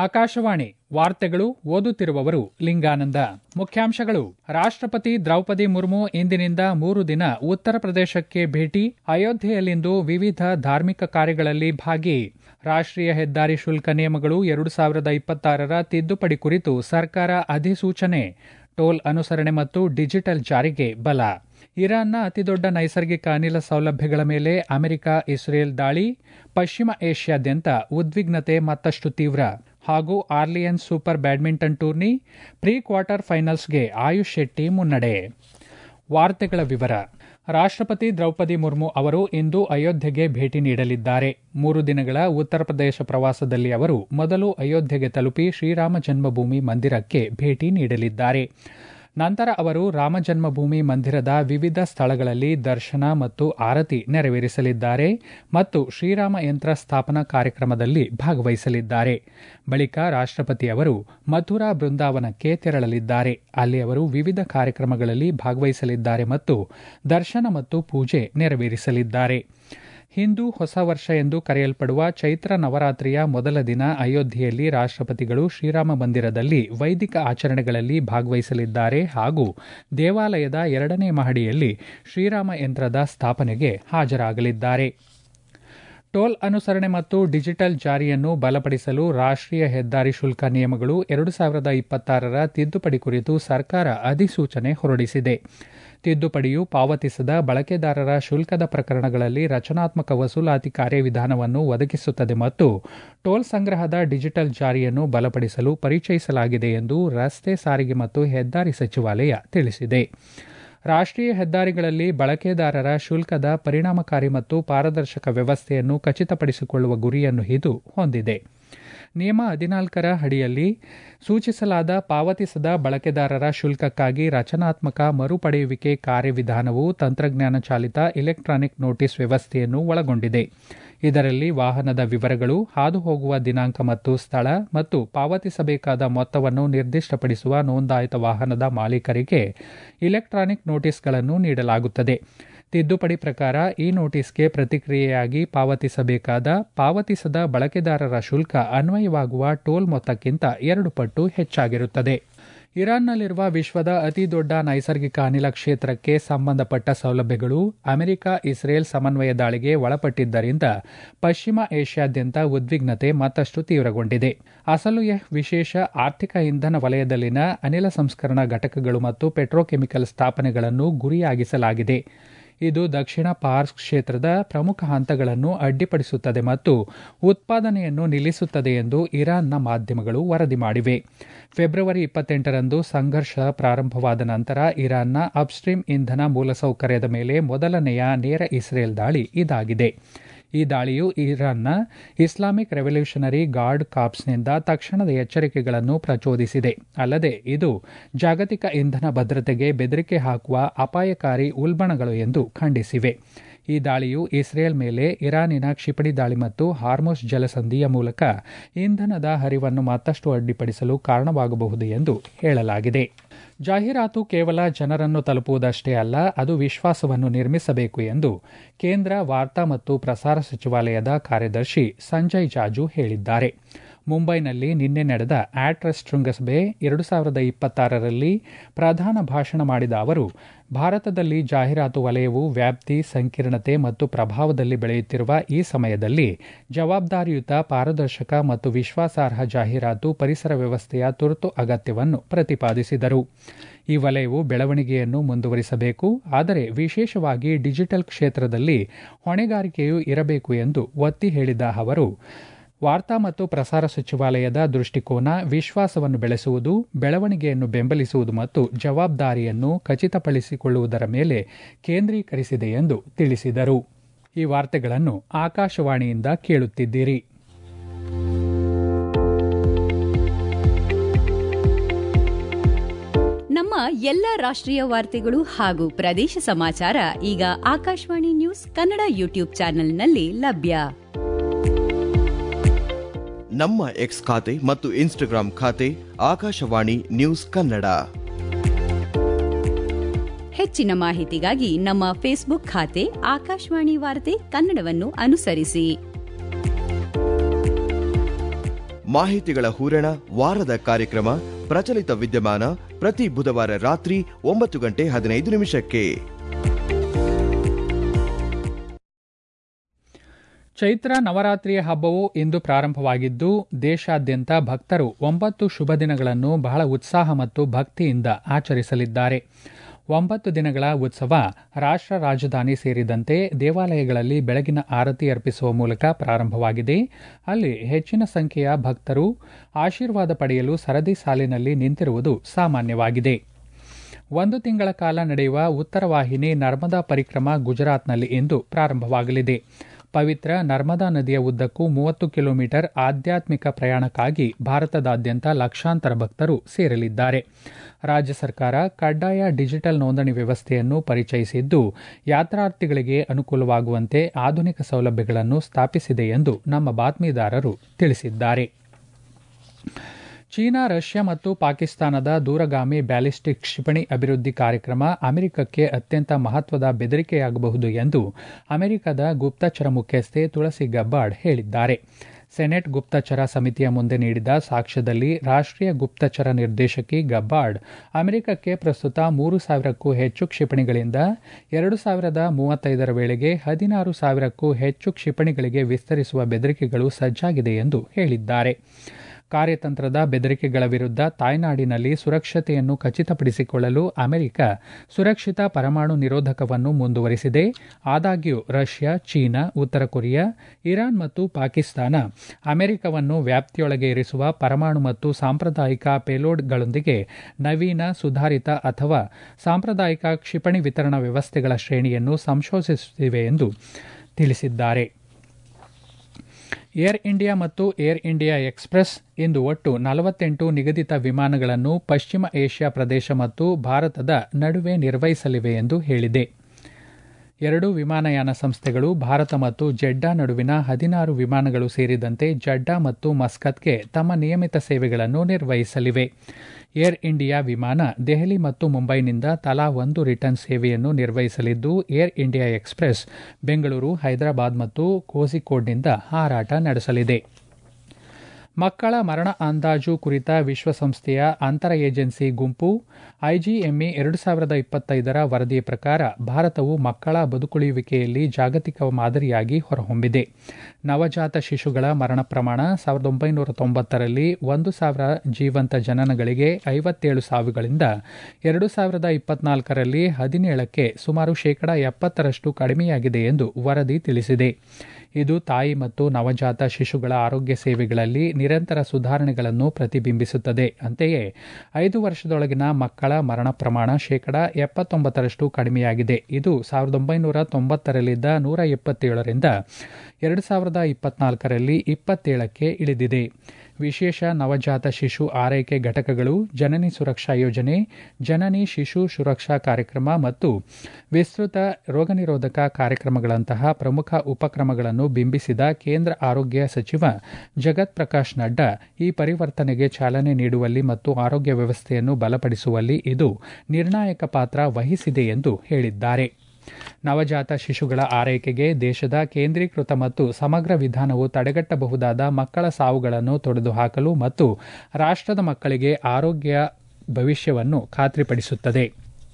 ಆಕಾಶವಾಣಿ ವಾರ್ತೆಗಳು ಓದುತ್ತಿರುವವರು ಲಿಂಗಾನಂದ ಮುಖ್ಯಾಂಶಗಳು ರಾಷ್ಟ್ರಪತಿ ದ್ರೌಪದಿ ಮುರ್ಮು ಇಂದಿನಿಂದ ಮೂರು ದಿನ ಉತ್ತರ ಪ್ರದೇಶಕ್ಕೆ ಭೇಟಿ ಅಯೋಧ್ಯೆಯಲ್ಲಿಂದು ವಿವಿಧ ಧಾರ್ಮಿಕ ಕಾರ್ಯಗಳಲ್ಲಿ ಭಾಗಿ ರಾಷ್ಟ್ರೀಯ ಹೆದ್ದಾರಿ ಶುಲ್ಕ ನಿಯಮಗಳು ಎರಡು ಸಾವಿರದ ಇಪ್ಪತ್ತಾರರ ತಿದ್ದುಪಡಿ ಕುರಿತು ಸರ್ಕಾರ ಅಧಿಸೂಚನೆ ಟೋಲ್ ಅನುಸರಣೆ ಮತ್ತು ಡಿಜಿಟಲ್ ಜಾರಿಗೆ ಬಲ ಇರಾನ್ನ ಅತಿದೊಡ್ಡ ನೈಸರ್ಗಿಕ ಅನಿಲ ಸೌಲಭ್ಯಗಳ ಮೇಲೆ ಅಮೆರಿಕ ಇಸ್ರೇಲ್ ದಾಳಿ ಪಶ್ಚಿಮ ಏಷ್ಯಾದ್ಯಂತ ಉದ್ವಿಗ್ನತೆ ಮತ್ತಷ್ಟು ತೀವ್ರ ಹಾಗೂ Orleans super badminton tourney pre quarter ಫೈನಲ್ಸ್ಗೆ ಆಯುಷ್ ಶೆಟ್ಟಿ ಮುನ್ನಡೆ ವಾರ್ತೆಗಳ ವಿವರ ರಾಷ್ಟ್ರಪತಿ ದ್ರೌಪದಿ ಮುರ್ಮು ಅವರು ಇಂದು ಅಯೋಧ್ಯೆಗೆ ಭೇಟಿ ನೀಡಲಿದ್ದಾರೆ ಮೂರು ದಿನಗಳ ಉತ್ತರ ಪ್ರದೇಶ ಪ್ರವಾಸದಲ್ಲಿ ಅವರು ಮೊದಲು ಅಯೋಧ್ಯೆಗೆ ತಲುಪಿ ಶ್ರೀರಾಮ ಜನ್ಮಭೂಮಿ ಮಂದಿರಕ್ಕೆ ಭೇಟಿ ನೀಡಲಿದ್ದಾರೆ ನಂತರ ಅವರು ರಾಮ ಜನ್ಮಭೂಮಿ ಮಂದಿರದ ವಿವಿಧ ಸ್ಥಳಗಳಲ್ಲಿ ದರ್ಶನ ಮತ್ತು ಆರತಿ ನೆರವೇರಿಸಲಿದ್ದಾರೆ ಮತ್ತು ಶ್ರೀರಾಮ ಯಂತ್ರ ಸ್ಥಾಪನಾ ಕಾರ್ಯಕ್ರಮದಲ್ಲಿ ಭಾಗವಹಿಸಲಿದ್ದಾರೆ ಬಳಿಕ ರಾಷ್ಟ್ರಪತಿ ಅವರು ಮಥುರಾ ಬೃಂದಾವನಕ್ಕೆ ತೆರಳಲಿದ್ದಾರೆ ಅಲ್ಲಿ ಅವರು ವಿವಿಧ ಕಾರ್ಯಕ್ರಮಗಳಲ್ಲಿ ಭಾಗವಹಿಸಲಿದ್ದಾರೆ ಮತ್ತು ದರ್ಶನ ಮತ್ತು ಪೂಜೆ ನೆರವೇರಿಸಲಿದ್ದಾರೆ ಹಿಂದೂ ಹೊಸ ವರ್ಷ ಎಂದು ಕರೆಯಲ್ಪಡುವ ಚೈತ್ರ ನವರಾತ್ರಿಯ ಮೊದಲ ದಿನ ಅಯೋಧ್ಯೆಯಲ್ಲಿ ರಾಷ್ಟ್ರಪತಿಗಳು ಶ್ರೀರಾಮ ಮಂದಿರದಲ್ಲಿ ವೈದಿಕ ಆಚರಣೆಗಳಲ್ಲಿ ಭಾಗವಹಿಸಲಿದ್ದಾರೆ ಹಾಗೂ ದೇವಾಲಯದ ಎರಡನೇ ಮಹಡಿಯಲ್ಲಿ ಶ್ರೀರಾಮ ಯಂತ್ರದ ಸ್ಥಾಪನೆಗೆ ಹಾಜರಾಗಲಿದ್ದಾರೆ ಟೋಲ್ ಅನುಸರಣೆ ಮತ್ತು ಡಿಜಿಟಲ್ ಜಾರಿಯನ್ನು ಬಲಪಡಿಸಲು ರಾಷ್ಟ್ರೀಯ ಹೆದ್ದಾರಿ ಶುಲ್ಕ ನಿಯಮಗಳು ಎರಡು ಸಾವಿರದ ಇಪ್ಪತ್ತಾರರ ತಿದ್ದುಪಡಿ ಕುರಿತು ಸರ್ಕಾರ ಅಧಿಸೂಚನೆ ಹೊರಡಿಸಿದೆ ತಿದ್ದುಪಡಿಯು ಪಾವತಿಸದ ಬಳಕೆದಾರರ ಶುಲ್ಕದ ಪ್ರಕರಣಗಳಲ್ಲಿ ರಚನಾತ್ಮಕ ವಸೂಲಾತಿ ಕಾರ್ಯವಿಧಾನವನ್ನು ಒದಗಿಸುತ್ತದೆ ಮತ್ತು ಟೋಲ್ ಸಂಗ್ರಹದ ಡಿಜಿಟಲ್ ಜಾರಿಯನ್ನು ಬಲಪಡಿಸಲು ಪರಿಚಯಿಸಲಾಗಿದೆ ಎಂದು ರಸ್ತೆ ಸಾರಿಗೆ ಮತ್ತು ಹೆದ್ದಾರಿ ಸಚಿವಾಲಯ ತಿಳಿಸಿದೆ ರಾಷ್ಟ್ರೀಯ ಹೆದ್ದಾರಿಗಳಲ್ಲಿ ಬಳಕೆದಾರರ ಶುಲ್ಕದ ಪರಿಣಾಮಕಾರಿ ಮತ್ತು ಪಾರದರ್ಶಕ ವ್ಯವಸ್ಥೆಯನ್ನು ಖಚಿತಪಡಿಸಿಕೊಳ್ಳುವ ಗುರಿಯನ್ನು ಇದು ಹೊಂದಿದೆ ನಿಯಮ ಹದಿನಾಲ್ಕರ ಅಡಿಯಲ್ಲಿ ಸೂಚಿಸಲಾದ ಪಾವತಿಸದ ಬಳಕೆದಾರರ ಶುಲ್ಕಕ್ಕಾಗಿ ರಚನಾತ್ಮಕ ಮರುಪಡೆಯುವಿಕೆ ಕಾರ್ಯವಿಧಾನವು ತಂತ್ರಜ್ಞಾನ ಚಾಲಿತ ಇಲೆಕ್ಟ್ರಾನಿಕ್ ನೋಟಿಸ್ ವ್ಯವಸ್ಥೆಯನ್ನು ಒಳಗೊಂಡಿದೆ ಇದರಲ್ಲಿ ವಾಹನದ ವಿವರಗಳು ಹಾದುಹೋಗುವ ದಿನಾಂಕ ಮತ್ತು ಸ್ಥಳ ಮತ್ತು ಪಾವತಿಸಬೇಕಾದ ಮೊತ್ತವನ್ನು ನಿರ್ದಿಷ್ಟಪಡಿಸುವ ನೋಂದಾಯಿತ ವಾಹನದ ಮಾಲೀಕರಿಗೆ ಇಲೆಕ್ಟ್ರಾನಿಕ್ ನೋಟಿಸ್ಗಳನ್ನು ನೀಡಲಾಗುತ್ತದೆ ತಿದ್ದುಪಡಿ ಪ್ರಕಾರ ಈ ನೋಟಿಸ್ಗೆ ಪ್ರತಿಕ್ರಿಯೆಯಾಗಿ ಪಾವತಿಸಬೇಕಾದ ಪಾವತಿಸದ ಬಳಕೆದಾರರ ಶುಲ್ಕ ಅನ್ವಯವಾಗುವ ಟೋಲ್ ಮೊತ್ತಕ್ಕಿಂತ ಎರಡು ಪಟ್ಟು ಹೆಚ್ಚಾಗಿರುತ್ತದೆ ಇರಾನ್ನಲ್ಲಿರುವ ವಿಶ್ವದ ಅತಿದೊಡ್ಡ ನೈಸರ್ಗಿಕ ಅನಿಲ ಕ್ಷೇತ್ರಕ್ಕೆ ಸಂಬಂಧಪಟ್ಟ ಸೌಲಭ್ಯಗಳು ಅಮೆರಿಕ ಇಸ್ರೇಲ್ ಸಮನ್ವಯ ದಾಳಿಗೆ ಒಳಪಟ್ಟಿದ್ದರಿಂದ ಪಶ್ಚಿಮ ಏಷ್ಯಾದ್ಯಂತ ಉದ್ವಿಗ್ನತೆ ಮತ್ತಷ್ಟು ತೀವ್ರಗೊಂಡಿದೆ ಅಸಲು ವಿಶೇಷ ಆರ್ಥಿಕ ಇಂಧನ ವಲಯದಲ್ಲಿನ ಅನಿಲ ಸಂಸ್ಕರಣಾ ಘಟಕಗಳು ಮತ್ತು ಪೆಟ್ರೋಕೆಮಿಕಲ್ ಸ್ಥಾಪನೆಗಳನ್ನು ಗುರಿಯಾಗಿಸಲಾಗಿದೆ ಇದು ದಕ್ಷಿಣ ಪಾರ್ಸ್ ಕ್ಷೇತ್ರದ ಪ್ರಮುಖ ಹಂತಗಳನ್ನು ಅಡ್ಡಿಪಡಿಸುತ್ತದೆ ಮತ್ತು ಉತ್ಪಾದನೆಯನ್ನು ನಿಲ್ಲಿಸುತ್ತದೆ ಎಂದು ಇರಾನ್ನ ಮಾಧ್ಯಮಗಳು ವರದಿ ಮಾಡಿವೆ ಫೆಬ್ರವರಿ ಇಪ್ಪತ್ತೆಂಟರಂದು ಸಂಘರ್ಷ ಪ್ರಾರಂಭವಾದ ನಂತರ ಇರಾನ್ನ ಅಪ್ಸ್ಟ್ರೀಮ್ ಇಂಧನ ಮೂಲಸೌಕರ್ಯದ ಮೇಲೆ ಮೊದಲನೆಯ ನೇರ ಇಸ್ರೇಲ್ ದಾಳಿ ಇದಾಗಿದೆ ಈ ದಾಳಿಯು ಇರಾನ್ನ ಇಸ್ಲಾಮಿಕ್ ರೆವಲ್ಯೂಷನರಿ ಗಾರ್ಡ್ ಕಾಪ್ಸ್ನಿಂದ ತಕ್ಷಣದ ಎಚ್ಚರಿಕೆಗಳನ್ನು ಪ್ರಚೋದಿಸಿದೆ ಅಲ್ಲದೆ ಇದು ಜಾಗತಿಕ ಇಂಧನ ಭದ್ರತೆಗೆ ಬೆದರಿಕೆ ಹಾಕುವ ಅಪಾಯಕಾರಿ ಉಲ್ಬಣಗಳು ಎಂದು ಖಂಡಿಸಿವೆ ಈ ದಾಳಿಯು ಇಸ್ರೇಲ್ ಮೇಲೆ ಇರಾನಿನ ಕ್ಷಿಪಣಿ ದಾಳಿ ಮತ್ತು ಹಾರ್ಮೋಸ್ ಜಲಸಂಧಿಯ ಮೂಲಕ ಇಂಧನದ ಹರಿವನ್ನು ಮತ್ತಷ್ಟು ಅಡ್ಡಿಪಡಿಸಲು ಕಾರಣವಾಗಬಹುದು ಎಂದು ಹೇಳಲಾಗಿದೆ ಜಾಹೀರಾತು ಕೇವಲ ಜನರನ್ನು ತಲುಪುವುದಷ್ಟೇ ಅಲ್ಲ ಅದು ವಿಶ್ವಾಸವನ್ನು ನಿರ್ಮಿಸಬೇಕು ಎಂದು ಕೇಂದ್ರ ವಾರ್ತಾ ಮತ್ತು ಪ್ರಸಾರ ಸಚಿವಾಲಯದ ಕಾರ್ಯದರ್ಶಿ ಸಂಜಯ್ ಜಾಜು ಹೇಳಿದ್ದಾರೆ ಮುಂಬೈನಲ್ಲಿ ನಿನ್ನೆ ನಡೆದ ಆಟ್ರಸ್ ಶೃಂಗಸಭೆ ಎರಡು ಸಾವಿರದ ಇಪ್ಪತ್ತಾರರಲ್ಲಿ ಪ್ರಧಾನ ಭಾಷಣ ಮಾಡಿದ ಅವರು ಭಾರತದಲ್ಲಿ ಜಾಹೀರಾತು ವಲಯವು ವ್ಯಾಪ್ತಿ ಸಂಕೀರ್ಣತೆ ಮತ್ತು ಪ್ರಭಾವದಲ್ಲಿ ಬೆಳೆಯುತ್ತಿರುವ ಈ ಸಮಯದಲ್ಲಿ ಜವಾಬ್ದಾರಿಯುತ ಪಾರದರ್ಶಕ ಮತ್ತು ವಿಶ್ವಾಸಾರ್ಹ ಜಾಹೀರಾತು ಪರಿಸರ ವ್ಯವಸ್ಥೆಯ ತುರ್ತು ಅಗತ್ಯವನ್ನು ಪ್ರತಿಪಾದಿಸಿದರು ಈ ವಲಯವು ಬೆಳವಣಿಗೆಯನ್ನು ಮುಂದುವರಿಸಬೇಕು ಆದರೆ ವಿಶೇಷವಾಗಿ ಡಿಜಿಟಲ್ ಕ್ಷೇತ್ರದಲ್ಲಿ ಹೊಣೆಗಾರಿಕೆಯೂ ಇರಬೇಕು ಎಂದು ಒತ್ತಿ ಹೇಳಿದ ಅವರು ವಾರ್ತಾ ಮತ್ತು ಪ್ರಸಾರ ಸಚಿವಾಲಯದ ದೃಷ್ಟಿಕೋನ ವಿಶ್ವಾಸವನ್ನು ಬೆಳೆಸುವುದು ಬೆಳವಣಿಗೆಯನ್ನು ಬೆಂಬಲಿಸುವುದು ಮತ್ತು ಜವಾಬ್ದಾರಿಯನ್ನು ಖಚಿತಪಡಿಸಿಕೊಳ್ಳುವುದರ ಮೇಲೆ ಕೇಂದ್ರೀಕರಿಸಿದೆ ಎಂದು ತಿಳಿಸಿದರು ಈ ವಾರ್ತೆಗಳನ್ನು ಆಕಾಶವಾಣಿಯಿಂದ ಕೇಳುತ್ತಿದ್ದೀರಿ ನಮ್ಮ ಎಲ್ಲ ರಾಷ್ಟ್ರೀಯ ವಾರ್ತೆಗಳು ಹಾಗೂ ಪ್ರದೇಶ ಸಮಾಚಾರ ಈಗ ಆಕಾಶವಾಣಿ ನ್ಯೂಸ್ ಕನ್ನಡ ಯೂಟ್ಯೂಬ್ ಚಾನೆಲ್ನಲ್ಲಿ ಲಭ್ಯ ನಮ್ಮ ಎಕ್ಸ್ ಖಾತೆ ಮತ್ತು ಇನ್ಸ್ಟಾಗ್ರಾಂ ಖಾತೆ ಆಕಾಶವಾಣಿ ನ್ಯೂಸ್ ಕನ್ನಡ ಹೆಚ್ಚಿನ ಮಾಹಿತಿಗಾಗಿ ನಮ್ಮ ಫೇಸ್ಬುಕ್ ಖಾತೆ ಆಕಾಶವಾಣಿ ವಾರ್ತೆ ಕನ್ನಡವನ್ನು ಅನುಸರಿಸಿ ಮಾಹಿತಿಗಳ ಹೂರಣ ವಾರದ ಕಾರ್ಯಕ್ರಮ ಪ್ರಚಲಿತ ವಿದ್ಯಮಾನ ಪ್ರತಿ ಬುಧವಾರ ರಾತ್ರಿ ಒಂಬತ್ತು ಗಂಟೆ ಹದಿನೈದು ನಿಮಿಷಕ್ಕೆ ಚೈತ್ರ ನವರಾತ್ರಿಯ ಹಬ್ಬವು ಇಂದು ಪ್ರಾರಂಭವಾಗಿದ್ದು ದೇಶಾದ್ಯಂತ ಭಕ್ತರು ಒಂಬತ್ತು ಶುಭ ದಿನಗಳನ್ನು ಬಹಳ ಉತ್ಸಾಹ ಮತ್ತು ಭಕ್ತಿಯಿಂದ ಆಚರಿಸಲಿದ್ದಾರೆ ಒಂಬತ್ತು ದಿನಗಳ ಉತ್ಸವ ರಾಷ್ಟ್ರ ರಾಜಧಾನಿ ಸೇರಿದಂತೆ ದೇವಾಲಯಗಳಲ್ಲಿ ಬೆಳಗಿನ ಆರತಿ ಅರ್ಪಿಸುವ ಮೂಲಕ ಪ್ರಾರಂಭವಾಗಿದೆ ಅಲ್ಲಿ ಹೆಚ್ಚಿನ ಸಂಖ್ಯೆಯ ಭಕ್ತರು ಆಶೀರ್ವಾದ ಪಡೆಯಲು ಸರದಿ ಸಾಲಿನಲ್ಲಿ ನಿಂತಿರುವುದು ಸಾಮಾನ್ಯವಾಗಿದೆ ಒಂದು ತಿಂಗಳ ಕಾಲ ನಡೆಯುವ ಉತ್ತರ ವಾಹಿನಿ ನರ್ಮದಾ ಪರಿಕ್ರಮ ಗುಜರಾತ್ನಲ್ಲಿ ಇಂದು ಪ್ರಾರಂಭವಾಗಲಿದೆ ಪವಿತ್ರ ನರ್ಮದಾ ನದಿಯ ಉದ್ದಕ್ಕೂ ಮೂವತ್ತು ಕಿಲೋಮೀಟರ್ ಆಧ್ಯಾತ್ಮಿಕ ಪ್ರಯಾಣಕ್ಕಾಗಿ ಭಾರತದಾದ್ಯಂತ ಲಕ್ಷಾಂತರ ಭಕ್ತರು ಸೇರಲಿದ್ದಾರೆ ರಾಜ್ಯ ಸರ್ಕಾರ ಕಡ್ಡಾಯ ಡಿಜಿಟಲ್ ನೋಂದಣಿ ವ್ಯವಸ್ಥೆಯನ್ನು ಪರಿಚಯಿಸಿದ್ದು ಯಾತ್ರಾರ್ಥಿಗಳಿಗೆ ಅನುಕೂಲವಾಗುವಂತೆ ಆಧುನಿಕ ಸೌಲಭ್ಯಗಳನ್ನು ಸ್ಥಾಪಿಸಿದೆ ಎಂದು ನಮ್ಮ ಬಾತ್ಮೀದಾರರು ತಿಳಿಸಿದ್ದಾರೆ ಚೀನಾ ರಷ್ಯಾ ಮತ್ತು ಪಾಕಿಸ್ತಾನದ ದೂರಗಾಮಿ ಬ್ಯಾಲಿಸ್ಟಿಕ್ ಕ್ಷಿಪಣಿ ಅಭಿವೃದ್ಧಿ ಕಾರ್ಯಕ್ರಮ ಅಮೆರಿಕಕ್ಕೆ ಅತ್ಯಂತ ಮಹತ್ವದ ಬೆದರಿಕೆಯಾಗಬಹುದು ಎಂದು ಅಮೆರಿಕದ ಗುಪ್ತಚರ ಮುಖ್ಯಸ್ಥೆ ತುಳಸಿ ಗಬ್ಬಾರ್ಡ್ ಹೇಳಿದ್ದಾರೆ ಸೆನೆಟ್ ಗುಪ್ತಚರ ಸಮಿತಿಯ ಮುಂದೆ ನೀಡಿದ ಸಾಕ್ಷ್ಯದಲ್ಲಿ ರಾಷ್ಟ್ರೀಯ ಗುಪ್ತಚರ ನಿರ್ದೇಶಕಿ ಗಬ್ಬಾರ್ಡ್ ಅಮೆರಿಕಕ್ಕೆ ಪ್ರಸ್ತುತ ಮೂರು ಸಾವಿರಕ್ಕೂ ಹೆಚ್ಚು ಕ್ಷಿಪಣಿಗಳಿಂದ ಎರಡು ಸಾವಿರದ ಮೂವತ್ತೈದರ ವೇಳೆಗೆ ಹದಿನಾರು ಸಾವಿರಕ್ಕೂ ಹೆಚ್ಚು ಕ್ಷಿಪಣಿಗಳಿಗೆ ವಿಸ್ತರಿಸುವ ಬೆದರಿಕೆಗಳು ಸಜ್ಜಾಗಿದೆ ಎಂದು ಹೇಳಿದ್ದಾರೆ ಕಾರ್ಯತಂತ್ರದ ಬೆದರಿಕೆಗಳ ವಿರುದ್ಧ ತಾಯ್ನಾಡಿನಲ್ಲಿ ಸುರಕ್ಷತೆಯನ್ನು ಖಚಿತಪಡಿಸಿಕೊಳ್ಳಲು ಅಮೆರಿಕ ಸುರಕ್ಷಿತ ಪರಮಾಣು ನಿರೋಧಕವನ್ನು ಮುಂದುವರಿಸಿದೆ ಆದಾಗ್ಯೂ ರಷ್ಯಾ ಚೀನಾ ಉತ್ತರ ಕೊರಿಯಾ ಇರಾನ್ ಮತ್ತು ಪಾಕಿಸ್ತಾನ ಅಮೆರಿಕವನ್ನು ವ್ಯಾಪ್ತಿಯೊಳಗೆ ಇರಿಸುವ ಪರಮಾಣು ಮತ್ತು ಸಾಂಪ್ರದಾಯಿಕ ಪೇಲೋಡ್ಗಳೊಂದಿಗೆ ನವೀನ ಸುಧಾರಿತ ಅಥವಾ ಸಾಂಪ್ರದಾಯಿಕ ಕ್ಷಿಪಣಿ ವಿತರಣಾ ವ್ಯವಸ್ಥೆಗಳ ಶ್ರೇಣಿಯನ್ನು ಸಂಶೋಧಿಸುತ್ತಿವೆ ಎಂದು ತಿಳಿಸಿದ್ದಾರೆ ಏರ್ ಇಂಡಿಯಾ ಮತ್ತು ಏರ್ ಇಂಡಿಯಾ ಎಕ್ಸ್ಪ್ರೆಸ್ ಇಂದು ಒಟ್ಟು ನಲವತ್ತೆಂಟು ನಿಗದಿತ ವಿಮಾನಗಳನ್ನು ಪಶ್ಚಿಮ ಏಷ್ಯಾ ಪ್ರದೇಶ ಮತ್ತು ಭಾರತದ ನಡುವೆ ನಿರ್ವಹಿಸಲಿವೆ ಎಂದು ಹೇಳಿದೆ ಎರಡೂ ವಿಮಾನಯಾನ ಸಂಸ್ಥೆಗಳು ಭಾರತ ಮತ್ತು ಜೆಡ್ಡಾ ನಡುವಿನ ಹದಿನಾರು ವಿಮಾನಗಳು ಸೇರಿದಂತೆ ಜಡ್ಡಾ ಮತ್ತು ಮಸ್ಕತ್ಗೆ ತಮ್ಮ ನಿಯಮಿತ ಸೇವೆಗಳನ್ನು ನಿರ್ವಹಿಸಲಿವೆ ಏರ್ ಇಂಡಿಯಾ ವಿಮಾನ ದೆಹಲಿ ಮತ್ತು ಮುಂಬೈನಿಂದ ತಲಾ ಒಂದು ರಿಟರ್ನ್ ಸೇವೆಯನ್ನು ನಿರ್ವಹಿಸಲಿದ್ದು air India express Bengaluru Hyderabad ಮತ್ತು ಕೋಸಿಕೋಡ್ನಿಂದ ಹಾರಾಟ ನಡೆಸಲಿದೆ ಮಕ್ಕಳ ಮರಣ ಅಂದಾಜು ಕುರಿತ ವಿಶ್ವಸಂಸ್ಥೆಯ ಅಂತರ ಏಜೆನ್ಸಿ ಗುಂಪು ಐಜಿಎಂಇ ಎರಡು ಸಾವಿರದ ಇಪ್ಪತ್ತೈದರ ವರದಿಯ ಪ್ರಕಾರ ಭಾರತವು ಮಕ್ಕಳ ಬದುಕುಳಿಯುವಿಕೆಯಲ್ಲಿ ಜಾಗತಿಕ ಮಾದರಿಯಾಗಿ ಹೊರಹೊಮ್ಮಿದೆ ನವಜಾತ ಶಿಶುಗಳ ಮರಣ ಪ್ರಮಾಣ ಸಾವಿರದ ಒಂಬೈನೂರ ತೊಂಬತ್ತರಲ್ಲಿ ಒಂದು ಸಾವಿರ ಜೀವಂತ ಜನನಗಳಿಗೆ ಐವತ್ತೇಳು ಸಾವಿಗಳಿಂದ ಎರಡು ಸಾವಿರದ ಇಪ್ಪತ್ನಾಲ್ಕರಲ್ಲಿ ಹದಿನೇಳಕ್ಕೆ ಸುಮಾರು ಶೇಕಡಾ ಎಪ್ಪತ್ತರಷ್ಟು ಕಡಿಮೆಯಾಗಿದೆ ಎಂದು ವರದಿ ತಿಳಿಸಿದೆ ಇದು ತಾಯಿ ಮತ್ತು ನವಜಾತ ಶಿಶುಗಳ ಆರೋಗ್ಯ ಸೇವೆಗಳಲ್ಲಿ ನಿರಂತರ ಸುಧಾರಣೆಗಳನ್ನು ಪ್ರತಿಬಿಂಬಿಸುತ್ತದೆ ಅಂತೆಯೇ ಐದು ವರ್ಷದೊಳಗಿನ ಮಕ್ಕಳ ಮರಣ ಪ್ರಮಾಣ ಶೇಕಡಾ ಎಪ್ಪತ್ತೊಂಬತ್ತರಷ್ಟು ಕಡಿಮೆಯಾಗಿದೆ ಇದು ಸಾವಿರದ ಒಂಬೈನೂರ ತೊಂಬತ್ತರಲ್ಲಿದ್ದ ನೂರ ಎಪ್ಪತ್ತೇಳರಿಂದ ಎರಡು ಸಾವಿರದ ಇಪ್ಪತ್ನಾಲ್ಕರಲ್ಲಿ ಇಪ್ಪತ್ತೇಳಕ್ಕೆ ಇಳಿದಿದೆ ವಿಶೇಷ ನವಜಾತ ಶಿಶು ಆರೈಕೆ ಘಟಕಗಳು ಜನನಿ ಸುರಕ್ಷಾ ಯೋಜನೆ ಜನನಿ ಶಿಶು ಸುರಕ್ಷಾ ಕಾರ್ಯಕ್ರಮ ಮತ್ತು ವಿಸ್ತೃತ ರೋಗನಿರೋಧಕ ಕಾರ್ಯಕ್ರಮಗಳಂತಹ ಪ್ರಮುಖ ಉಪಕ್ರಮಗಳನ್ನು ಬಿಂಬಿಸಿದ ಕೇಂದ್ರ ಆರೋಗ್ಯ ಸಚಿವ ಜಗತ್ ಪ್ರಕಾಶ್ ನಡ್ಡಾ ಈ ಪರಿವರ್ತನೆಗೆ ಚಾಲನೆ ನೀಡುವಲ್ಲಿ ಮತ್ತು ಆರೋಗ್ಯ ವ್ಯವಸ್ಥೆಯನ್ನು ಬಲಪಡಿಸುವಲ್ಲಿ ಇದು ನಿರ್ಣಾಯಕ ಪಾತ್ರ ವಹಿಸಿದೆ ಎಂದು ಹೇಳಿದ್ದಾರೆ ನವಜಾತ ಶಿಶುಗಳ ಆರೈಕೆಗೆ ದೇಶದ ಕೇಂದ್ರೀಕೃತ ಮತ್ತು ಸಮಗ್ರ ವಿಧಾನವು ತಡೆಗಟ್ಟಬಹುದಾದ ಮಕ್ಕಳ ಸಾವುಗಳನ್ನು ತೊಡೆದುಹಾಕಲು ಮತ್ತು ರಾಷ್ಟ್ರದ ಮಕ್ಕಳಿಗೆ ಆರೋಗ್ಯ ಭವಿಷ್ಯವನ್ನು ಖಾತ್ರಿಪಡಿಸುತ್ತದೆ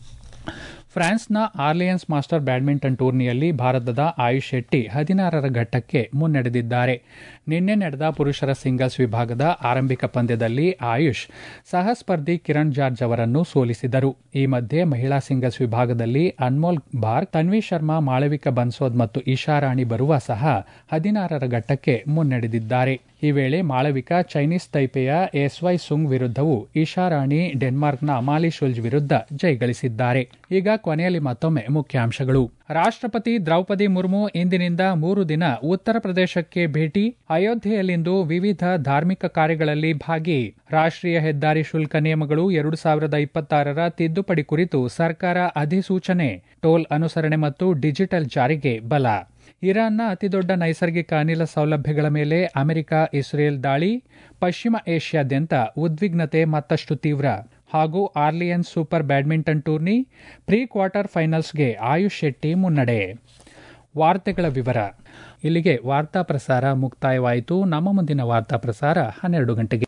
ಫ್ರಾನ್ಸ್ನ ಆರ್ಲಿಯನ್ಸ್ ಮಾಸ್ಟರ್ ಬ್ಯಾಡ್ಮಿಂಟನ್ ಟೂರ್ನಿಯಲ್ಲಿ ಭಾರತದ ಆಯುಷ್ ಶೆಟ್ಟಿ ಹದಿನಾರರ ಘಟ್ಟಕ್ಕೆ ಮುನ್ನಡೆದಿದ್ದಾರೆ ನಿನ್ನೆ ನಡೆದ ಪುರುಷರ ಸಿಂಗಲ್ಸ್ ವಿಭಾಗದ ಆರಂಭಿಕ ಪಂದ್ಯದಲ್ಲಿ ಆಯುಷ್ ಸಹಸ್ಪರ್ಧಿ ಕಿರಣ್ ಜಾರ್ಜ್ ಅವರನ್ನು ಸೋಲಿಸಿದರು ಈ ಮಧ್ಯೆ ಮಹಿಳಾ ಸಿಂಗಲ್ಸ್ ವಿಭಾಗದಲ್ಲಿ ಅನ್ಮೋಲ್ ಬಾರ್ ತನ್ವಿ ಶರ್ಮಾ ಮಾಳವಿಕ ಬನ್ಸೋದ್ ಮತ್ತು ಇಶಾರಾಣಿ ಬರುವ ಸಹ ಹದಿನಾರರ ಘಟ್ಟಕ್ಕೆ ಮುನ್ನಡೆದಿದ್ದಾರೆ ಈ ವೇಳೆ ಮಾಳವಿಕ ಚೈನೀಸ್ ತೈಪೆಯ ಎಸ್ವೈ ಸುಂಗ್ ವಿರುದ್ಧವೂ ಇಶಾರಾಣಿ ಡೆನ್ಮಾರ್ಕ್ನ ಅಮಾಲಿ ಶುಲ್ಜ್ ವಿರುದ್ಧ ಜಯಗಳಿಸಿದ್ದಾರೆ ಈಗ ಕೊನೆಯಲ್ಲಿ ಮತ್ತೊಮ್ಮೆ ಮುಖ್ಯಾಂಶಗಳು ರಾಷ್ಟ್ರಪತಿ ದ್ರೌಪದಿ ಮುರ್ಮು ಇಂದಿನಿಂದ ಮೂರು ದಿನ ಉತ್ತರ ಪ್ರದೇಶಕ್ಕೆ ಭೇಟಿ ಅಯೋಧ್ಯೆಯಲ್ಲಿಂದು ವಿವಿಧ ಧಾರ್ಮಿಕ ಕಾರ್ಯಗಳಲ್ಲಿ ಭಾಗಿ ರಾಷ್ಟ್ರೀಯ ಹೆದ್ದಾರಿ ಶುಲ್ಕ ನಿಯಮಗಳು ಎರಡು ಸಾವಿರದ ಇಪ್ಪತ್ತಾರರ ತಿದ್ದುಪಡಿ ಕುರಿತು ಸರ್ಕಾರ ಅಧಿಸೂಚನೆ ಟೋಲ್ ಅನುಸರಣೆ ಮತ್ತು ಡಿಜಿಟಲ್ ಜಾರಿಗೆ ಬಲ ಇರಾನ್ನ ಅತಿದೊಡ್ಡ ನೈಸರ್ಗಿಕ ಅನಿಲ ಸೌಲಭ್ಯಗಳ ಮೇಲೆ ಅಮೆರಿಕ ಇಸ್ರೇಲ್ ದಾಳಿ ಪಶ್ಚಿಮ ಏಷ್ಯಾದ್ಯಂತ ಉದ್ವಿಗ್ನತೆ ಮತ್ತಷ್ಟು ತೀವ್ರ ಹಾಗೂ Orleans super badminton tourney pre quarter ಫೈನಲ್ಸ್ಗೆ ಆಯುಷ್ ಶೆಟ್ಟಿ ಮುನ್ನಡೆ ವಾರ್ತೆಗಳ ವಿವರ ಇಲ್ಲಿಗೆ ವಾರ್ತಾ ಪ್ರಸಾರ ಮುಕ್ತಾಯವಾಯಿತು ನಮ್ಮ ಮುಂದಿನ ವಾರ್ತಾ ಪ್ರಸಾರ ಹನ್ನೆರಡು ಗಂಟೆಗೆ